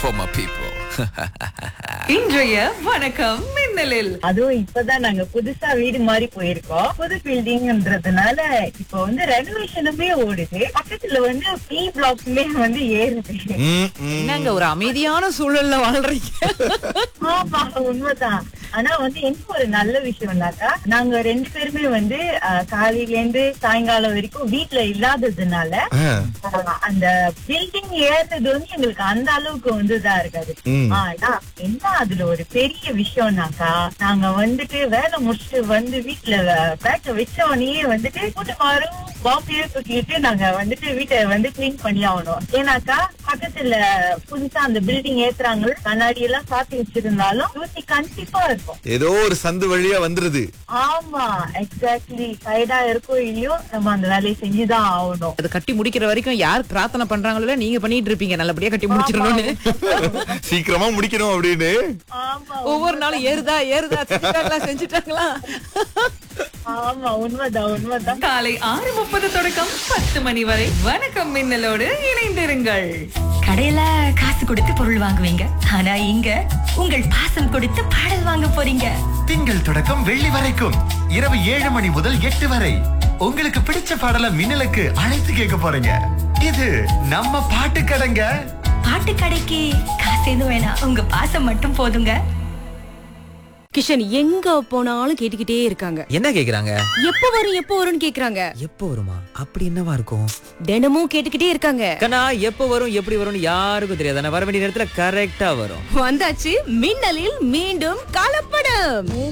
for my people. இன்றைய வணக்கம் மின்னலில் அதுவும் இப்பதான் நாங்க புதுசா வீடு மாதிரி போயிருக்கோம் புது பில்டிங்ன்றதுனால இப்ப வந்து ரெனோவேஷனுமே ஓடுது பக்கத்துல வந்து பி பிளாக்ஸுமே வந்து ஏறுது ம், ம். என்னங்க ஒரு அமைதியான சூழல்ல வாழ்றீங்க ஆமா உண்மைதான் ஆனா வந்து என்ன ஒரு நல்ல விஷயம்னாக்கா நாங்க ரெண்டு பேருமே வந்து அஹ், காலையில இருந்து சாயங்காலம் வரைக்கும் வீட்டுல இல்லாததுனால ஆ. அஹ், அந்த பில்டிங் ஏறுறது வந்து எங்களுக்கு அந்த அளவுக்கு வந்து இதா இருக்காது ம். ஆனா என்ன அதுல ஒரு பெரிய விஷயம்னாக்கா நாங்க வந்துட்டு வேலை முடிச்சுட்டு வந்து வீட்டுல பேக்க வச்ச உடனே வந்துட்டு கூட்டமாரும் பாம்பையே தூக்கிட்டு நாங்க வந்துட்டு வீட்டை வந்து கிளீன் பண்ணி ஆகணும் ஏன்னாக்கா பக்கத்துல புதுசா அந்த பில்டிங் ஏத்துறாங்க கண்ணாடி எல்லாம் சாத்தி வச்சிருந்தாலும் தூசி கண்டிப்பா இருக்கும் ஏதோ ஒரு சந்து வழியா வந்துருது ஆமா எக்ஸாக்ட்லி சைடா இருக்கோ இல்லையோ நம்ம அந்த வேலையை செஞ்சுதான் ஆகணும் அது கட்டி முடிக்கிற வரைக்கும் யார் பிரார்த்தனை பண்றாங்களோ நீங்க பண்ணிட்டு இருப்பீங்க நல்லபடியா கட்டி முடிச்சிடணும்னு சீக்கிரமா முடிக்கணும் அப்படின்னு ஆமா ஒவ்வொரு நாளும் ஏறுதா ஏறுதா செஞ்சுட்டாங்களா செஞ்சுட்டாங்களா ஆமா உண்மைதான் உண்மைதான் காலை ஆறு முப்பது தொடக்கம் பத்து மணி வரை வணக்கம் மின்னலோடு இணைந்திருங்கள் கடையில காசு கொடுத்து பொருள் வாங்குவீங்க ஆனா இங்க உங்கள் பாசம் கொடுத்து பாடல் வாங்க போறீங்க திங்கள் தொடக்கம் வெள்ளி வரைக்கும் இரவு ஏழு மணி முதல் எட்டு வரை உங்களுக்கு பிடிச்ச பாடல மின்னலுக்கு அழைத்து கேட்க போறீங்க இது நம்ம பாட்டு கடைங்க பாட்டு கடைக்கு காசு எதுவும் வேணாம் உங்க பாசம் மட்டும் போதுங்க கிஷன் எங்க போனாலும் கேட்டுக்கிட்டே இருக்காங்க என்ன கேக்குறாங்க எப்ப வரும் எப்ப வரும்னு கேக்குறாங்க எப்போ வருமா அப்படி என்னவா இருக்கும் தினமும் கேட்டுக்கிட்டே இருக்காங்க கண்ணா எப்போ வரும் எப்படி வரும்னு யாருக்கும் தெரியாது ஆனா வர வேண்டிய நேரத்துல கரெக்டா வரும் வந்தாச்சு மின்னலில் மீண்டும் கலப்படம்